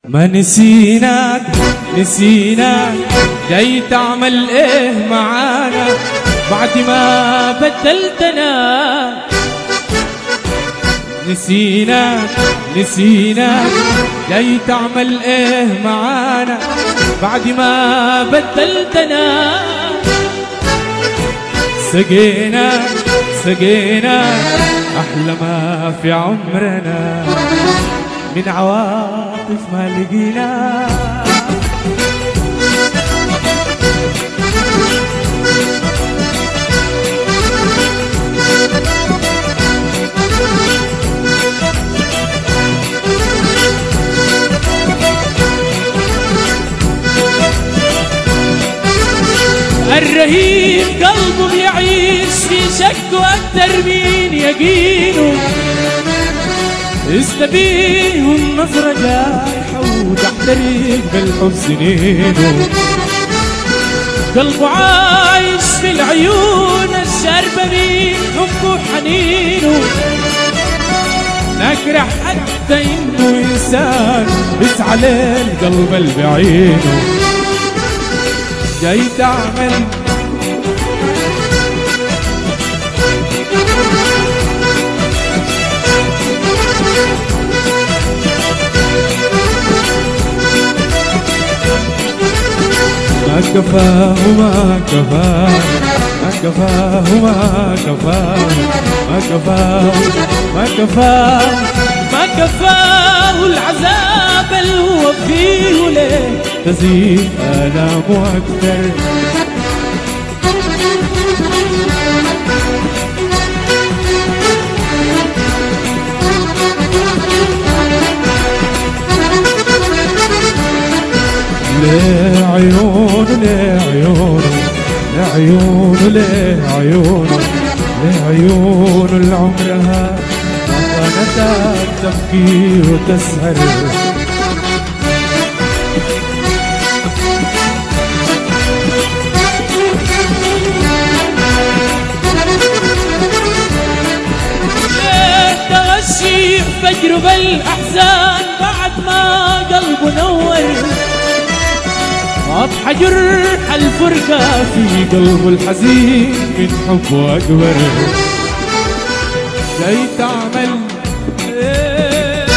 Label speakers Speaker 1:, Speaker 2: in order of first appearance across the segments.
Speaker 1: ما نسيناك نسيناك جاي تعمل ايه معانا بعد ما بدلتنا نسيناك نسيناك جاي تعمل ايه معانا بعد ما بدلتنا سقينا سقينا احلى ما في عمرنا من عواطف ما لقينا الرهيب قلبه بيعيش في شك واكتر من يقينه استبيهم نظرة جارحة وتحترق بالحب سنينه قلبه عايش في العيون الشاربة من حبه وحنينه نكره حتى انه انسان بيسعى للقلب اللي بعينه جاي تعمل ما كفاه ما كفاه ما كفاه ما كفاه ما كفاه ما كفاه ما كفاه العذاب اللي هو فيه ليه تزيد آلامه أكثر ليه عيونه ليه عيونه ليه عيونه ليه عيونه ليه عيونه اللي عمرها ما كانت تبكي وتسهر ليه تغشي فجر بالأحزان بعد ما قلبه نور واضحة جرح الفرقة في قلبه الحزين من حبه أكبر جاي تعمل إيه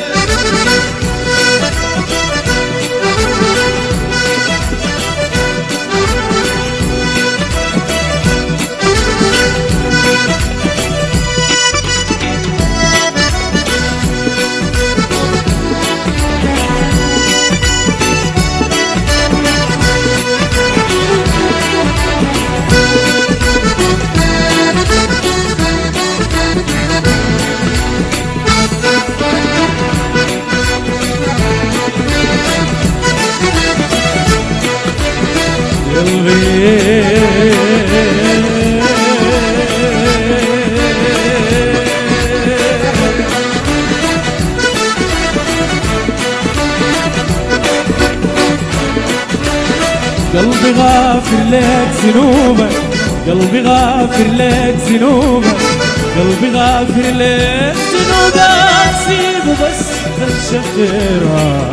Speaker 1: قلبي غافر لك ذنوبك قلبي غافر لك ذنوبك قلبي غافر لك ذنوبك سيبه بس تشغرها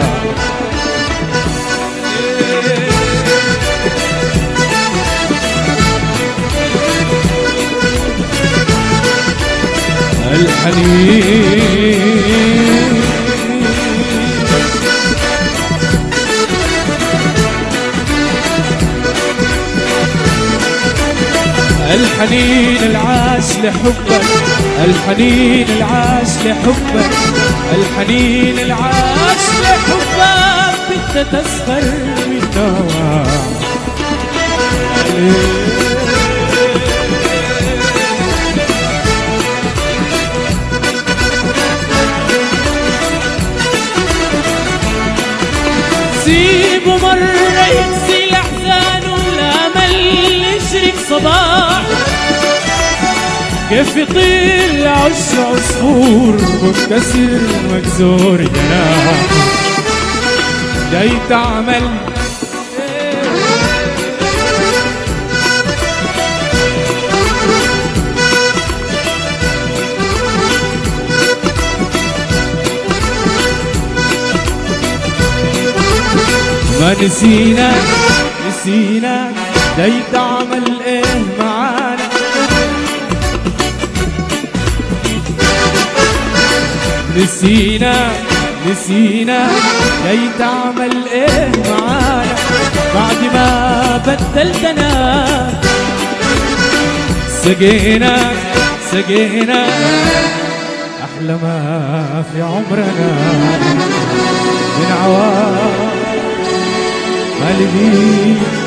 Speaker 1: الحنين الحنين العاش لحبك الحنين العاش لحبك الحنين العاش لحبك بدك تسخر من نواه سيبه مرة ينسي الأحزان والأمل يشرق صباح كيف يطير عش عصفور منكسر مكسور جناح جاي تعمل ما نسيناك نسيناك جاي تعمل ايه معانا نسيناك نسيناك جاي تعمل ايه معانا بعد ما بدلتنا سقيناك سقيناك أحلى ما في عمرنا من عوام ما لقيت